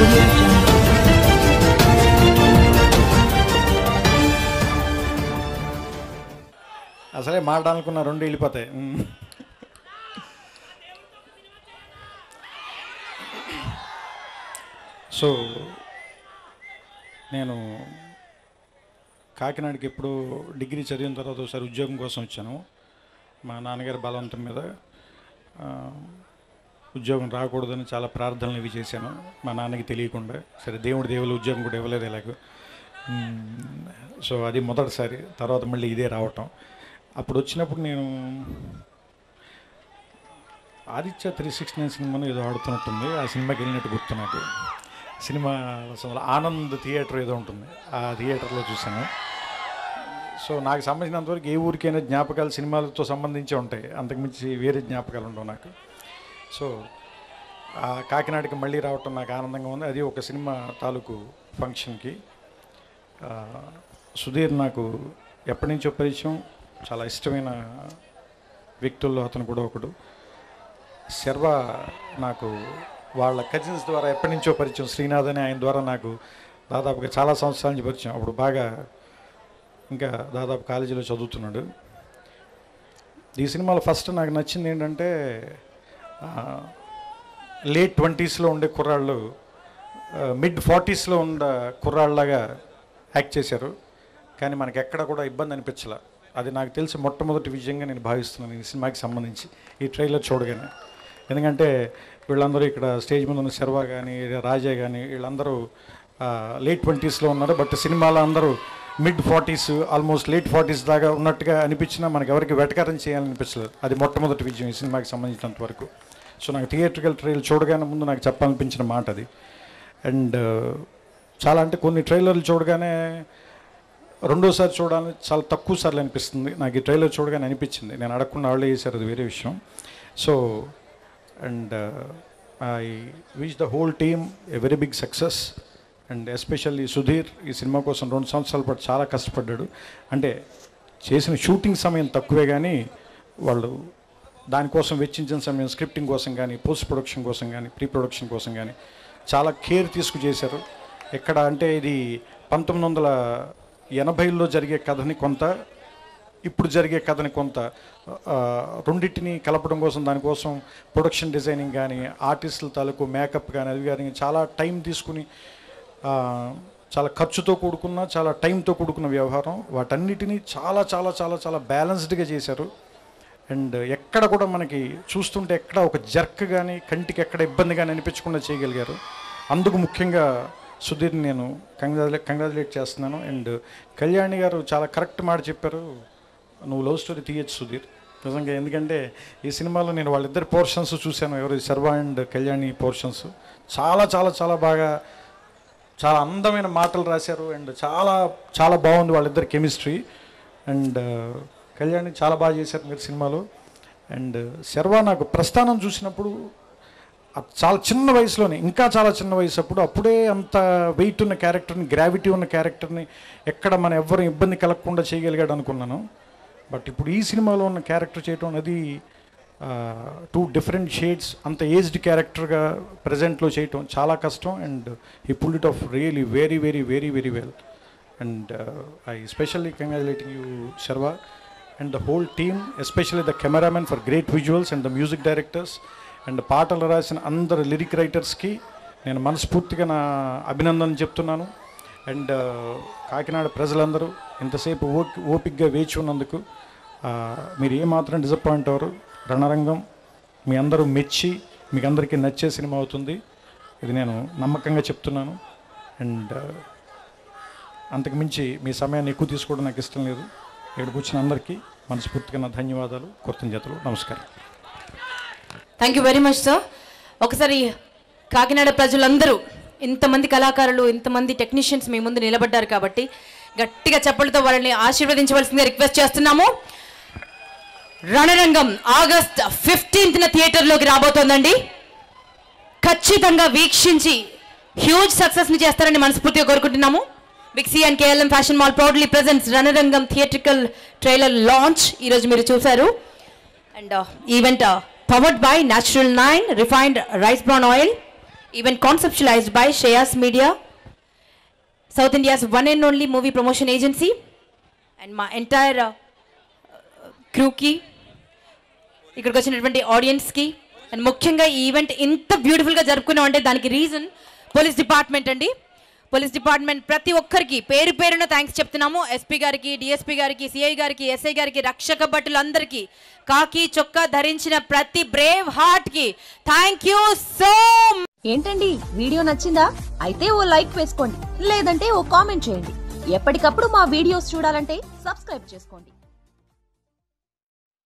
audio jungle. అసలే మాట్లాడాలనుకున్న రెండు వెళ్ళిపోతాయి ఉమ్. సో నేను కాకినాడకి ఎప్పుడు డిగ్రీ చదివిన తర్వాత ఒకసారి ఉద్యోగం కోసం వచ్చాను మా నాన్నగారి బలవంతం మీద ఆ, ఉద్యోగం రాకూడదని చాలా ప్రార్థనలు ఇవి చేశాను మా నాన్నకి తెలియకుండా సరే దేవుడి దేవుళ్ళు ఉద్యోగం కూడా ఇవ్వలేదు ఎలాగో మ్మ్. సో అది మొదటిసారి తర్వాత మళ్ళీ ఇదే రావటం అప్పుడు వచ్చినప్పుడు నేను ఆదిత్య త్రీ సిక్స్ నైన్ సినిమాను ఏదో ఆడుతున్నట్టుంది ఆ సినిమాకి వెళ్ళినట్టు గుర్తు నాకు సినిమా అసలు ఆనంద్ థియేటర్ ఏదో ఉంటుంది ఆ థియేటర్లో చూశాను సో నాకు సంబంధించినంతవరకు ఏ ఊరికైనా జ్ఞాపకాలు సినిమాలతో సంబంధించి ఉంటాయి అంతకుమించి వేరే జ్ఞాపకాలు ఉండవు నాకు సో ఆ కాకినాడకి మళ్ళీ రావటం నాకు ఆనందంగా ఉంది అది ఒక సినిమా తాలూకు ఫంక్షన్కి ఆ, సుధీర్ నాకు ఎప్పటి నుంచో పరిచయం చాలా ఇష్టమైన వ్యక్తుల్లో అతను కూడా ఒకడు శర్వ నాకు వాళ్ళ కజిన్స్ ద్వారా ఎప్పటి నుంచో పరిచయం శ్రీనాథ్ అని ఆయన ద్వారా నాకు దాదాపుగా చాలా సంవత్సరాల నుంచి పరిచయం అప్పుడు బాగా ఇంకా దాదాపు కాలేజీలో చదువుతున్నాడు ఈ సినిమాలో ఫస్ట్ నాకు నచ్చింది ఏంటంటే లేట్ ట్వంటీస్లో ఉండే కుర్రాళ్ళు మిడ్ ఫార్టీస్లో ఉన్న కుర్రాళ్ళలాగా యాక్ట్ చేశారు కానీ మనకి ఎక్కడ కూడా ఇబ్బంది అనిపించలే అది నాకు తెలిసి మొట్టమొదటి విజయంగా నేను భావిస్తున్నాను ఈ సినిమాకి సంబంధించి ఈ ట్రైలర్ చూడగానే ఎందుకంటే వీళ్ళందరూ ఇక్కడ స్టేజ్ మీద ఉన్న శర్వా కానీ రాజా కానీ వీళ్ళందరూ లేట్ ట్వంటీస్లో ఉన్నారు బట్ సినిమాలో అందరూ mid forties almost late forties దాకా ఉన్నట్టుగా అనిపించినా మనకి ఎవరికి వెటకారం చేయాలనిపించలేదు అది మొట్టమొదటి విజయం ఈ సినిమాకి సంబంధించినంత వరకు సో నాకు థియేట్రికల్ ట్రైల్ చూడగానే ముందు నాకు చెప్పాలనిపించిన మాట అది అండ్ చాలా అంటే కొన్ని ట్రైలర్లు చూడగానే రెండోసారి చూడాలని చాలా తక్కువ సార్లు అనిపిస్తుంది నాకు ఈ ట్రైలర్ చూడగానే అనిపించింది నేను అడగకుండా వాళ్ళే చేశారు అది వేరే విషయం so and I wish the whole team a very big success and especially Sudheer ఈ సినిమా కోసం రెండు సంవత్సరాల పాటు చాలా కష్టపడ్డాడు అంటే చేసిన షూటింగ్ సమయం తక్కువే కానీ వాళ్ళు దానికోసం వెచ్చించిన సమయం స్క్రిప్టింగ్ కోసం కానీ పోస్ట్ ప్రొడక్షన్ కోసం కానీ ప్రీ ప్రొడక్షన్ కోసం కానీ చాలా కేర్ తీసుకు చేశారు ఎక్కడ అంటే ఇది పంతొమ్మిది వందల ఎనభైలో జరిగే కథని కొంత ఇప్పుడు జరిగే కథని కొంత ఆ, రెండింటిని కలపడం కోసం దానికోసం ప్రొడక్షన్ డిజైనింగ్ కానీ ఆర్టిస్టుల తాలూకు మేకప్ కానీ అవి కానీ చాలా టైం తీసుకుని ఆ, చాలా ఖర్చుతో కూడుకున్న చాలా టైంతో కూడుకున్న వ్యవహారం వాటన్నిటినీ చాలా చాలా చాలా చాలా బ్యాలెన్స్డ్గా చేశారు అండ్ ఎక్కడ కూడా మనకి చూస్తుంటే ఎక్కడ ఒక జర్క్ కానీ కంటికి ఎక్కడ ఇబ్బంది కానీ అనిపించకుండా చేయగలిగారు అందుకు ముఖ్యంగా సుధీర్ని నేను కంగ్రాచులే కంగ్రాచులేట్ చేస్తున్నాను అండ్ కళ్యాణి గారు చాలా కరెక్ట్ మాట చెప్పారు నువ్వు లవ్ స్టోరీ తీయచ్చు సుధీర్ నిజంగా ఎందుకంటే ఈ సినిమాలో నేను వాళ్ళిద్దరి పోర్షన్స్ చూశాను ఎవరు శర్వ అండ్ కళ్యాణి పోర్షన్స్ చాలా చాలా చాలా బాగా చాలా అందమైన మాటలు రాశారు అండ్ చాలా చాలా బాగుంది వాళ్ళిద్దరి కెమిస్ట్రీ అండ్ కళ్యాణి చాలా బాగా చేశారు మీరు సినిమాలో అండ్ శర్వ నాకు ప్రస్థానం చూసినప్పుడు ఆ చాలా చిన్న వయసులోనే ఇంకా చాలా చిన్న వయసు అప్పుడు అప్పుడే అంత వెయిట్ ఉన్న క్యారెక్టర్ని గ్రావిటీ ఉన్న క్యారెక్టర్ని ఎక్కడ మన ఎవ్వరు ఇబ్బంది కలగకుండా చేయగలిగాడు అనుకున్నాను బట్ ఇప్పుడు ఈ సినిమాలో ఉన్న క్యారెక్టర్ చేయటం అనేది టూ డిఫరెంట్ షేడ్స్ అంత ఏజ్డ్ క్యారెక్టర్గా ప్రజెంట్లో చేయటం చాలా కష్టం and he pull it off really very very very very well and I specially congratulating you Sharwa and the whole team especially the cameraman for great visuals and the music directors and పాటలు రాసిన అందరు lyric రైటర్స్కి నేను మనస్ఫూర్తిగా నా అభినందనలు చెప్తున్నాను and Kakinada ప్రజలందరూ ఇంతసేపు ఓ ఓపిక్గా వేచి ఉన్నందుకు ఆ, మీరు ఏమాత్రం డిసప్పాయింట్ అవ్వరు రణరంగం మీ అందరూ మెచ్చి మీకు అందరికీ నచ్చే సినిమా అవుతుంది ఇది నేను నమ్మకంగా చెప్తున్నాను అండ్ అంతకు మించి మీ సమయాన్ని ఎక్కువ తీసుకోవడం నాకు ఇష్టం లేదు ఇక్కడికి వచ్చిన అందరికీ మనస్ఫూర్తిగా నా ధన్యవాదాలు కృతజ్ఞతలు నమస్కారం thank you very much sir ఒకసారి కాకినాడ ప్రజలందరూ ఇంతమంది కళాకారులు ఇంతమంది టెక్నీషియన్స్ మీ ముందు నిలబడ్డారు కాబట్టి గట్టిగా చప్పలతో వాళ్ళని ఆశీర్వదించవలసిందిగా రిక్వెస్ట్ చేస్తున్నాము రణరంగం ఆగస్ట్ ఫిఫ్టీన్త్న థియేటర్లోకి రాబోతోందండి ఖచ్చితంగా వీక్షించి హ్యూజ్ సక్సెస్ని చేస్తారని మనస్ఫూర్తిగా కోరుకుంటున్నాము Vixi and KLM fashion mall proudly presents Ranarangam theatrical trailer launch ఈరోజు మీరు చూశారు and event powered by natural nine refined rice bran oil event conceptualized by Shreyas media South India's one and only movie promotion agency and మా entire క్రూకి ఇక్కడికి వచ్చినటువంటి ఆడియన్స్కి and ముఖ్యంగా ఈ ఈవెంట్ ఇంత బ్యూటిఫుల్గా జరుపుకున్నాం అంటే దానికి రీజన్ పోలీస్ డిపార్ట్మెంట్ అండి పోలీస్ డిపార్ట్మెంట్ ప్రతి ఒక్కరికి పేరు పేరున థ్యాంక్స్ చెప్తున్నాము ఎస్పీ గారికి డిఎస్పీ గారికి సిఐ గారికి ఎస్ఐ గారికి రక్షక భటులందరికీ కాకి చొక్కా ధరించిన ప్రతి బ్రేవ్ హార్ట్కి థ్యాంక్ యూ సో ఏంటండి వీడియో నచ్చిందా అయితే ఓ లైక్ వేసుకోండి లేదంటే ఓ కామెంట్ చేయండి ఎప్పటికప్పుడు మా వీడియోస్ చూడాలంటే సబ్స్క్రైబ్ చేసుకోండి